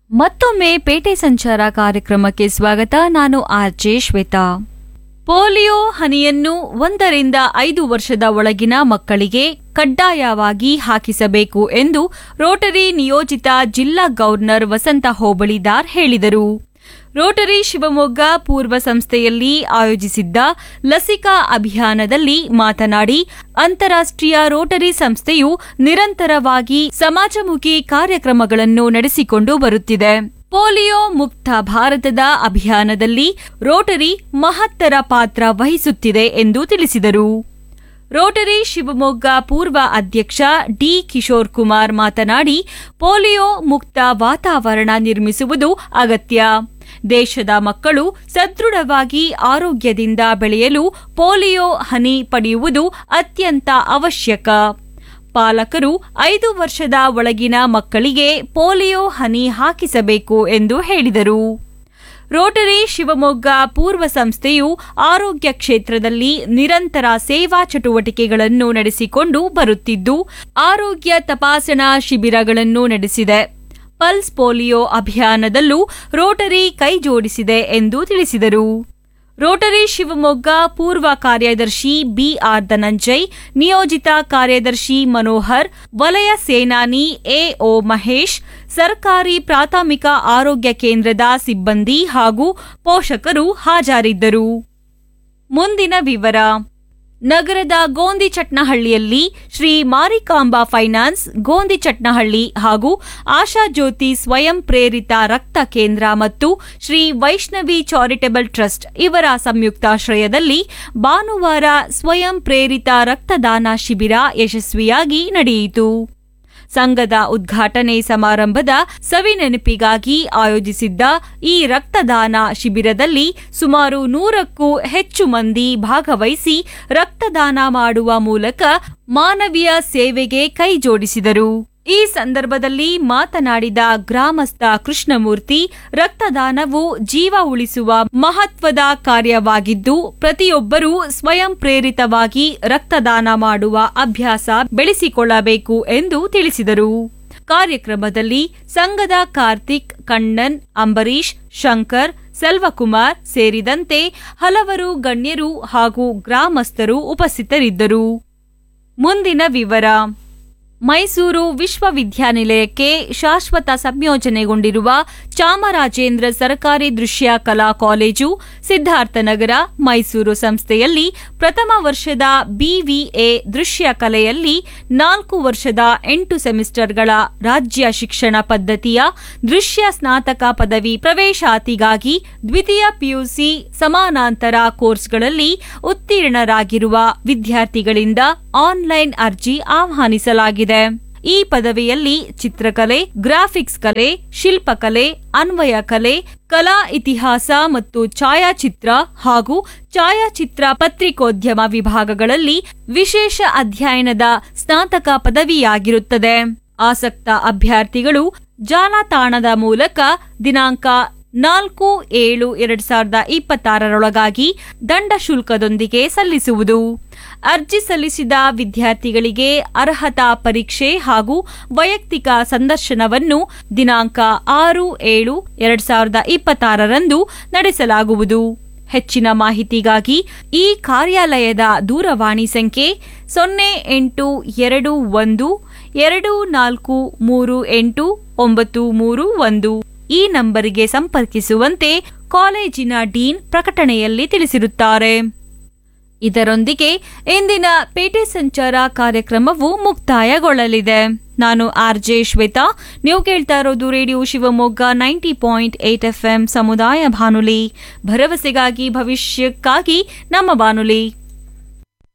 ಮತ್ತೊಮ್ಮೆ ಪೇಟೆ ಸಂಚಾರ ಕಾರ್ಯಕ್ರಮಕ್ಕೆ ಸ್ವಾಗತ ನಾನು ಆರ್ಜೆ ಶ್ವೇತಾ ಪೋಲಿಯೋ ಹನಿಯನ್ನು ಒಂದರಿಂದ ಐದು ವರ್ಷದ ಒಳಗಿನ ಮಕ್ಕಳಿಗೆ ಕಡ್ಡಾಯವಾಗಿ ಹಾಕಿಸಬೇಕು ಎಂದು ರೋಟರಿ ನಿಯೋಜಿತ ಜಿಲ್ಲಾ ಗವರ್ನರ್ ವಸಂತ ಹೋಬಳಿದಾರ್ ಹೇಳಿದರು ರೋಟರಿ ಶಿವಮೊಗ್ಗ ಪೂರ್ವ ಸಂಸ್ಥೆಯಲ್ಲಿ ಆಯೋಜಿಸಿದ್ದ ಲಸಿಕಾ ಅಭಿಯಾನದಲ್ಲಿ ಮಾತನಾಡಿ ಅಂತಾರಾಷ್ಟ್ರೀಯ ರೋಟರಿ ಸಂಸ್ಥೆಯು ನಿರಂತರವಾಗಿ ಸಮಾಜಮುಖಿ ಕಾರ್ಯಕ್ರಮಗಳನ್ನು ನಡೆಸಿಕೊಂಡು ಬರುತ್ತಿದೆ ಪೋಲಿಯೋ ಮುಕ್ತ ಭಾರತದ ಅಭಿಯಾನದಲ್ಲಿ ರೋಟರಿ ಮಹತ್ತರ ಪಾತ್ರ ವಹಿಸುತ್ತಿದೆ ಎಂದು ತಿಳಿಸಿದರು ರೋಟರಿ ಶಿವಮೊಗ್ಗ ಪೂರ್ವ ಅಧ್ಯಕ್ಷ ಡಿ ಕಿಶೋರ್ ಕುಮಾರ್ ಮಾತನಾಡಿ ಪೋಲಿಯೋ ಮುಕ್ತ ವಾತಾವರಣ ನಿರ್ಮಿಸುವುದು ಅಗತ್ಯ ದೇಶದ ಮಕ್ಕಳು ಸದೃಢವಾಗಿ ಆರೋಗ್ಯದಿಂದ ಬೆಳೆಯಲು ಪೋಲಿಯೋ ಹನಿ ಪಡೆಯುವುದು ಅತ್ಯಂತ ಅವಶ್ಯಕ ಪಾಲಕರು ಐದು ವರ್ಷದ ಒಳಗಿನ ಮಕ್ಕಳಿಗೆ ಪೋಲಿಯೋ ಹನಿ ಹಾಕಿಸಬೇಕು ಎಂದು ಹೇಳಿದರು ರೋಟರಿ ಶಿವಮೊಗ್ಗ ಪೂರ್ವ ಸಂಸ್ಥೆಯು ಆರೋಗ್ಯ ಕ್ಷೇತ್ರದಲ್ಲಿ ನಿರಂತರ ಸೇವಾ ಚಟುವಟಿಕೆಗಳನ್ನು ನಡೆಸಿಕೊಂಡು ಬರುತ್ತಿದ್ದು ಆರೋಗ್ಯ ತಪಾಸಣಾ ಶಿಬಿರಗಳನ್ನು ನಡೆಸಿದೆ ಪಲ್ಸ್ ಪೋಲಿಯೋ ಅಭಿಯಾನದಲ್ಲೂ ರೋಟರಿ ಕೈಜೋಡಿಸಿದೆ ಎಂದು ತಿಳಿಸಿದರು ರೋಟರಿ ಶಿವಮೊಗ್ಗ ಪೂರ್ವ ಕಾರ್ಯದರ್ಶಿ ಬಿಆರ್ ಧನಂಜಯ್ ನಿಯೋಜಿತ ಕಾರ್ಯದರ್ಶಿ ಮನೋಹರ್ ವಲಯ ಸೇನಾನಿ ಎಒ ಮಹೇಶ್ ಸರ್ಕಾರಿ ಪ್ರಾಥಮಿಕ ಆರೋಗ್ಯ ಕೇಂದ್ರದ ಸಿಬ್ಬಂದಿ ಹಾಗೂ ಪೋಷಕರು ಹಾಜರಿದ್ದರು ಮುಂದಿನ ವಿವರ ನಗರದ ಗೋಂದಿಚಟ್ನಹಳ್ಳಿಯಲ್ಲಿ ಶ್ರೀ ಮಾರಿಕಾಂಬಾ ಫೈನಾನ್ಸ್ ಗೋಂದಿಚಟ್ನಹಳ್ಳಿ ಹಾಗೂ ಆಶಾ ಜ್ಯೋತಿ ಸ್ವಯಂ ಪ್ರೇರಿತ ರಕ್ತ ಕೇಂದ್ರ ಮತ್ತು ಶ್ರೀ ವೈಷ್ಣವಿ ಚಾರಿಟಬಲ್ ಟ್ರಸ್ಟ್ ಇವರ ಸಂಯುಕ್ತಾಶ್ರಯದಲ್ಲಿ ಭಾನುವಾರ ಸ್ವಯಂ ಪ್ರೇರಿತ ರಕ್ತದಾನ ಶಿಬಿರ ಯಶಸ್ವಿಯಾಗಿ ನಡೆಯಿತು ಸಂಘದ ಉದ್ಘಾಟನೆ ಸಮಾರಂಭದ ಸವಿನೆನಪಿಗಾಗಿ ಆಯೋಜಿಸಿದ್ದ ಈ ರಕ್ತದಾನ ಶಿಬಿರದಲ್ಲಿ ಸುಮಾರು ನೂರಕ್ಕೂ ಹೆಚ್ಚು ಮಂದಿ ಭಾಗವಹಿಸಿ ರಕ್ತದಾನ ಮಾಡುವ ಮೂಲಕ ಮಾನವೀಯ ಸೇವೆಗೆ ಕೈಜೋಡಿಸಿದರು ಈ ಸಂದರ್ಭದಲ್ಲಿ ಮಾತನಾಡಿದ ಗ್ರಾಮಸ್ಥ ಕೃಷ್ಣಮೂರ್ತಿ ರಕ್ತದಾನವು ಜೀವ ಉಳಿಸುವ ಮಹತ್ವದ ಕಾರ್ಯವಾಗಿದ್ದು ಪ್ರತಿಯೊಬ್ಬರೂ ಸ್ವಯಂ ಪ್ರೇರಿತವಾಗಿ ರಕ್ತದಾನ ಮಾಡುವ ಅಭ್ಯಾಸ ಬೆಳೆಸಿಕೊಳ್ಳಬೇಕು ಎಂದು ತಿಳಿಸಿದರು ಕಾರ್ಯಕ್ರಮದಲ್ಲಿ ಸಂಘದ ಕಾರ್ತಿಕ್ ಕಣ್ಣನ್ ಅಂಬರೀಶ್ ಶಂಕರ್ ಸೆಲ್ವಕುಮಾರ್ ಸೇರಿದಂತೆ ಹಲವರು ಗಣ್ಯರು ಹಾಗೂ ಗ್ರಾಮಸ್ಥರು ಉಪಸ್ಥಿತರಿದ್ದರು ಮುಂದಿನ ವಿವರ ಮೈಸೂರು ವಿಶ್ವವಿದ್ಯಾನಿಲಯಕ್ಕೆ ಶಾಶ್ವತ ಸಂಯೋಜನೆಗೊಂಡಿರುವ ಚಾಮರಾಜೇಂದ್ರ ಸರ್ಕಾರಿ ದೃಶ್ಯ ಕಲಾ ಕಾಲೇಜು ಸಿದ್ಧಾರ್ಥನಗರ ಮೈಸೂರು ಸಂಸ್ಥೆಯಲ್ಲಿ ಪ್ರಥಮ ವರ್ಷದ ಬಿವಿಎ ದೃಶ್ಯ ಕಲೆಯಲ್ಲಿ ನಾಲ್ಕು ವರ್ಷದ ಎಂಟು ಸೆಮಿಸ್ಟರ್ಗಳ ರಾಜ್ಯ ಶಿಕ್ಷಣ ಪದ್ಧತಿಯ ದೃಶ್ಯ ಸ್ನಾತಕ ಪದವಿ ಪ್ರವೇಶಾತಿಗಾಗಿ ದ್ವಿತೀಯ ಪಿಯುಸಿ ಸಮಾನಾಂತರ ಕೋರ್ಸ್ಗಳಲ್ಲಿ ಉತ್ತೀರ್ಣರಾಗಿರುವ ವಿದ್ಯಾರ್ಥಿಗಳಿಂದ ಆನ್ಲೈನ್ ಅರ್ಜಿ ಆಹ್ವಾನಿಸಲಾಗಿದೆ ಈ ಪದವಿಯಲ್ಲಿ ಚಿತ್ರಕಲೆ ಗ್ರಾಫಿಕ್ಸ್ ಕಲೆ ಶಿಲ್ಪಕಲೆ ಅನ್ವಯ ಕಲೆ ಕಲಾ ಇತಿಹಾಸ ಮತ್ತು ಛಾಯಾಚಿತ್ರ ಹಾಗೂ ಛಾಯಾಚಿತ್ರ ಪತ್ರಿಕೋದ್ಯಮ ವಿಭಾಗಗಳಲ್ಲಿ ವಿಶೇಷ ಅಧ್ಯಯನದ ಸ್ನಾತಕ ಪದವಿಯಾಗಿರುತ್ತದೆ ಆಸಕ್ತ ಅಭ್ಯರ್ಥಿಗಳು ಜಾಲತಾಣದ ಮೂಲಕ ದಿನಾಂಕ ನಾಲ್ಕು ಏಳು ಎರಡ್ ಸಾವಿರದ ಇಪ್ಪತ್ತಾರರೊಳಗಾಗಿ ದಂಡ ಶುಲ್ಕದೊಂದಿಗೆ ಸಲ್ಲಿಸುವುದು ಅರ್ಜಿ ಸಲ್ಲಿಸಿದ ವಿದ್ಯಾರ್ಥಿಗಳಿಗೆ ಅರ್ಹತಾ ಪರೀಕ್ಷೆ ಹಾಗೂ ವೈಯಕ್ತಿಕ ಸಂದರ್ಶನವನ್ನು ದಿನಾಂಕ ಆರು ಏಳು ಎರಡ್ ಸಾವಿರದ ಇಪ್ಪತ್ತಾರರಂದು ನಡೆಸಲಾಗುವುದು ಹೆಚ್ಚಿನ ಮಾಹಿತಿಗಾಗಿ ಈ ಕಾರ್ಯಾಲಯದ ದೂರವಾಣಿ ಸಂಖ್ಯೆ ಸೊನ್ನೆ ಎಂಟು ಎರಡು ಒಂದು ಎರಡು ನಾಲ್ಕು ಮೂರು ಎಂಟು ಒಂಬತ್ತು ಮೂರು ಒಂದು ಈ ನಂಬರಿಗೆ ಸಂಪರ್ಕಿಸುವಂತೆ ಕಾಲೇಜಿನ ಡೀನ್ ಪ್ರಕಟಣೆಯಲ್ಲಿ ತಿಳಿಸಿರುತ್ತಾರೆ ಇದರೊಂದಿಗೆ ಇಂದಿನ ಪೇಟೆ ಸಂಚಾರ ಕಾರ್ಯಕ್ರಮವು ಮುಕ್ತಾಯಗೊಳ್ಳಲಿದೆ ನಾನು ಆರ್ ಜೆ ಶ್ವೇತಾ ನೀವು ಕೇಳ್ತಾ ಇರೋದು radio Shivamogga ninety point eight F ಸಮುದಾಯ ಬಾನುಲಿ ಭರವಸೆಗಾಗಿ ಭವಿಷ್ಯಕ್ಕಾಗಿ ನಮ್ಮ ಬಾನುಲಿ